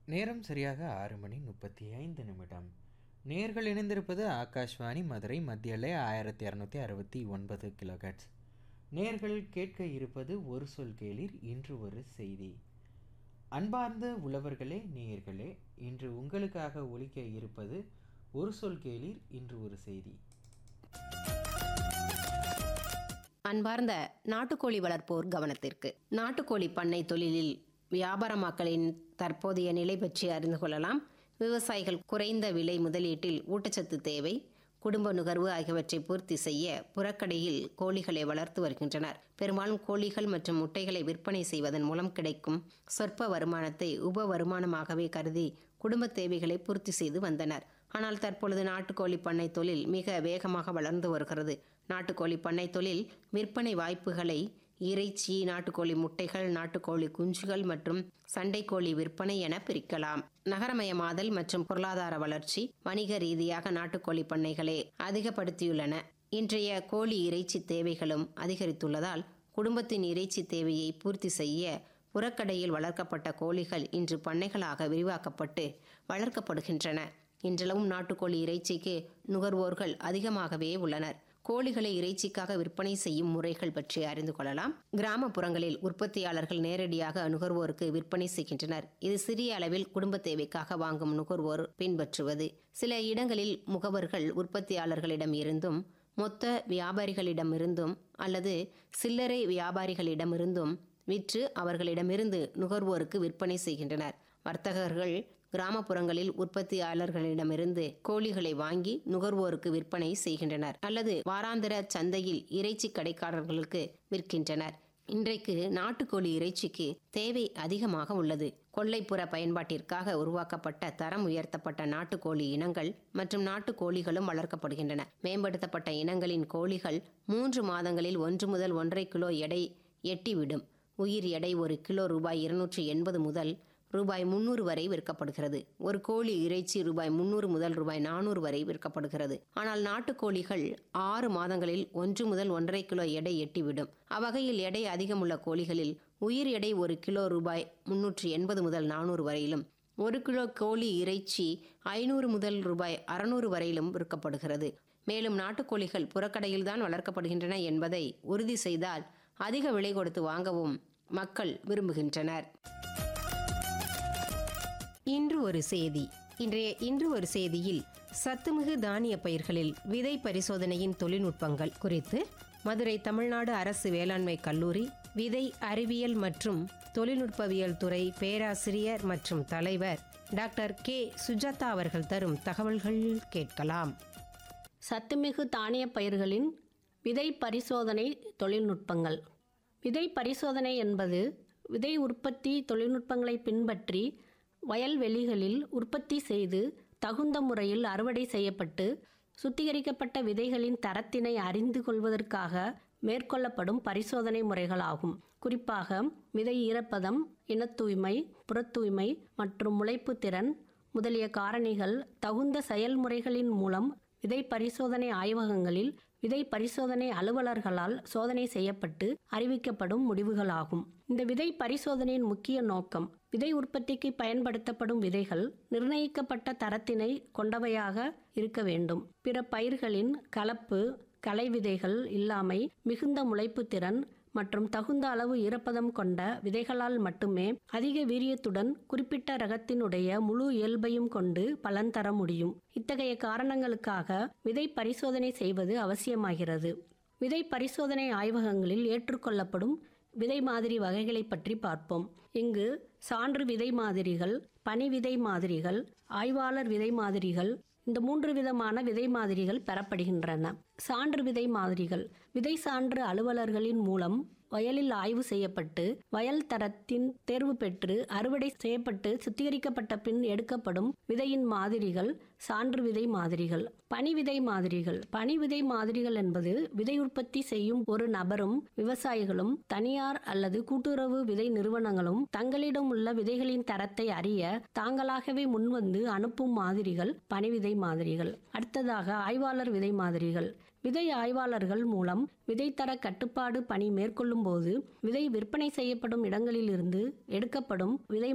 நேரம் சரியாக ஆறு மணி முப்பத்தி ஐந்து நிமிடம் நேர்கள் இணைந்திருப்பது ஆகாஷ்வாணி மதுரை மத்தியலை ஆயிரத்தி இரநூத்தி அறுபத்தி ஒன்பது கிலோகட்ஸ் நேர்கள் கேட்க இருப்பது ஒரு சொல் கேளிர் இன்று ஒரு செய்தி அன்பார்ந்த உழவர்களே நேயர்களே இன்று உங்களுக்காக ஒலிக்க இருப்பது ஒரு சொல் கேளிர் இன்று ஒரு செய்தி அன்பார்ந்த நாட்டுக்கோழி வளர்ப்போர் கவனத்திற்கு நாட்டுக்கோழி பண்ணை தொழிலில் வியாபாரமாக்கலின் தற்போதைய நிலை பற்றி அறிந்து கொள்ளலாம் விவசாயிகள் குறைந்த விலை முதலீட்டில் ஊட்டச்சத்து தேவை குடும்ப நுகர்வு ஆகியவற்றை பூர்த்தி செய்ய புறக்கடையில் கோழிகளை வளர்த்து வருகின்றனர் பெரும்பாலும் கோழிகள் மற்றும் முட்டைகளை விற்பனை செய்வதன் மூலம் கிடைக்கும் சொற்ப வருமானத்தை உப வருமானமாகவே கருதி குடும்ப தேவைகளை பூர்த்தி செய்து வந்தனர் ஆனால் தற்பொழுது நாட்டுக்கோழி பண்ணை தொழில் மிக வேகமாக வளர்ந்து வருகிறது நாட்டுக்கோழி பண்ணை தொழில் விற்பனை வாய்ப்புகளை இறைச்சி நாட்டுக்கோழி முட்டைகள் நாட்டுக்கோழி குஞ்சுகள் மற்றும் சண்டைக்கோழி விற்பனை என பிரிக்கலாம் நகரமயமாதல் மற்றும் பொருளாதார வளர்ச்சி வணிக ரீதியாக நாட்டுக்கோழி பண்ணைகளை அதிகப்படுத்தியுள்ளன இன்றைய கோழி இறைச்சி தேவைகளும் அதிகரித்துள்ளதால் குடும்பத்தின் இறைச்சி தேவையை பூர்த்தி செய்ய புறக்கடையில் வளர்க்கப்பட்ட கோழிகள் இன்று பண்ணைகளாக விரிவாக்கப்பட்டு வளர்க்கப்படுகின்றன இன்றளவும் நாட்டுக்கோழி இறைச்சிக்கு நுகர்வோர்கள் அதிகமாகவே உள்ளனர் கோழிகளை இறைச்சிக்காக விற்பனை செய்யும் முறைகள் பற்றி அறிந்து கொள்ளலாம் கிராமப்புறங்களில் உற்பத்தியாளர்கள் நேரடியாக நுகர்வோருக்கு விற்பனை செய்கின்றனர் இது சிறிய அளவில் குடும்ப தேவைக்காக வாங்கும் நுகர்வோர் பின்பற்றுவது சில இடங்களில் முகவர்கள் உற்பத்தியாளர்களிடம் இருந்தும் மொத்த வியாபாரிகளிடமிருந்தும் அல்லது சில்லறை வியாபாரிகளிடமிருந்தும் விற்று அவர்களிடமிருந்து நுகர்வோருக்கு விற்பனை செய்கின்றனர் வர்த்தகர்கள் கிராமப்புறங்களில் உற்பத்தியாளர்களிடமிருந்து கோழிகளை வாங்கி நுகர்வோருக்கு விற்பனை செய்கின்றனர் அல்லது வாராந்திர சந்தையில் இறைச்சி கடைக்காரர்களுக்கு விற்கின்றனர் இன்றைக்கு நாட்டுக்கோழி இறைச்சிக்கு தேவை அதிகமாக உள்ளது கொல்லைப்புற பயன்பாட்டிற்காக உருவாக்கப்பட்ட தரம் உயர்த்தப்பட்ட நாட்டுக்கோழி இனங்கள் மற்றும் நாட்டுக்கோழிகளும் வளர்க்கப்படுகின்றன மேம்படுத்தப்பட்ட இனங்களின் கோழிகள் மூன்று மாதங்களில் ஒன்று முதல் ஒன்றரை கிலோ எடை எட்டிவிடும் உயிர் எடை ஒரு கிலோ ரூபாய் இருநூற்றி எண்பது முதல் ரூபாய் முன்னூறு வரை விற்கப்படுகிறது ஒரு கோழி இறைச்சி ரூபாய் முன்னூறு முதல் ரூபாய் நானூறு வரை விற்கப்படுகிறது ஆனால் நாட்டுக்கோழிகள் ஆறு மாதங்களில் ஒன்று முதல் ஒன்றரை கிலோ எடை எட்டிவிடும் அவ்வகையில் எடை அதிகமுள்ள கோழிகளில் உயிர் எடை ஒரு கிலோ ரூபாய் முன்னூற்றி எண்பது முதல் நானூறு வரையிலும் ஒரு கிலோ கோழி இறைச்சி ஐநூறு முதல் ரூபாய் அறுநூறு வரையிலும் விற்கப்படுகிறது மேலும் நாட்டுக்கோழிகள் புறக்கடையில் தான் வளர்க்கப்படுகின்றன என்பதை உறுதி செய்தால் அதிக விலை கொடுத்து வாங்கவும் மக்கள் விரும்புகின்றனர் இன்று ஒரு செய்தி இன்றைய இன்று ஒரு செய்தியில் சத்துமிகு தானிய பயிர்களில் விதை பரிசோதனையின் தொழில்நுட்பங்கள் குறித்து மதுரை தமிழ்நாடு அரசு வேளாண்மை கல்லூரி விதை அறிவியல் மற்றும் தொழில்நுட்பவியல் துறை பேராசிரியர் மற்றும் தலைவர் டாக்டர் கே சுஜாதா அவர்கள் தரும் தகவல்கள் கேட்கலாம் சத்துமிகு தானிய பயிர்களின் விதை பரிசோதனை தொழில்நுட்பங்கள் விதை பரிசோதனை என்பது விதை உற்பத்தி தொழில்நுட்பங்களை பின்பற்றி வயல்வெளிகளில் உற்பத்தி செய்து தகுந்த முறையில் அறுவடை செய்யப்பட்டு சுத்திகரிக்கப்பட்ட விதைகளின் தரத்தினை அறிந்து கொள்வதற்காக மேற்கொள்ளப்படும் பரிசோதனை முறைகளாகும் குறிப்பாக விதை ஈரப்பதம் இனத்தூய்மை புறத்தூய்மை மற்றும் முளைப்பு திறன் முதலிய காரணிகள் தகுந்த செயல்முறைகளின் மூலம் விதை பரிசோதனை ஆய்வகங்களில் விதை பரிசோதனை அலுவலர்களால் சோதனை செய்யப்பட்டு அறிவிக்கப்படும் முடிவுகளாகும் இந்த விதை பரிசோதனையின் முக்கிய நோக்கம் விதை உற்பத்திக்கு பயன்படுத்தப்படும் விதைகள் நிர்ணயிக்கப்பட்ட தரத்தினை கொண்டவையாக இருக்க வேண்டும் பிற பயிர்களின் கலப்பு களை விதைகள் இல்லாமை மிகுந்த முளைப்பு திறன் மற்றும் தகுந்த அளவு ஈரப்பதம் கொண்ட விதைகளால் மட்டுமே அதிக வீரியத்துடன் குறிப்பிட்ட ரகத்தினுடைய முழு இயல்பையும் கொண்டு பலன் தர முடியும் இத்தகைய காரணங்களுக்காக விதை பரிசோதனை செய்வது அவசியமாகிறது விதை பரிசோதனை ஆய்வகங்களில் ஏற்றுக்கொள்ளப்படும் விதை மாதிரி வகைகளை பற்றி பார்ப்போம் இங்கு சான்று விதை மாதிரிகள் பனி விதை மாதிரிகள் ஆய்வாளர் விதை மாதிரிகள் இந்த மூன்று விதமான விதை மாதிரிகள் பெறப்படுகின்றன சான்று விதை மாதிரிகள் விதை சான்று அலுவலர்களின் மூலம் வயலில் ஆய்வு செய்யப்பட்டு வயல் தரத்தின் தேர்வு பெற்று அறுவடை செய்யப்பட்டு சுத்திகரிக்கப்பட்ட பின் எடுக்கப்படும் விதையின் மாதிரிகள் சான்று விதை மாதிரிகள் பனி விதை மாதிரிகள் பனி விதை மாதிரிகள் என்பது விதை உற்பத்தி செய்யும் ஒரு நபரும் விவசாயிகளும் தனியார் அல்லது கூட்டுறவு விதை நிறுவனங்களும் தங்களிடம் உள்ள விதைகளின் தரத்தை அறிய தாங்களாகவே முன்வந்து அனுப்பும் மாதிரிகள் பனிவிதை மாதிரிகள் அடுத்ததாக ஆய்வாளர் விதை மாதிரிகள் விதை ஆய்வாளர்கள் மூலம் விதைத்தர கட்டுப்பாடு பணி மேற்கொள்ளும் போது விதை விற்பனை செய்யப்படும் இடங்களிலிருந்து எடுக்கப்படும் விதை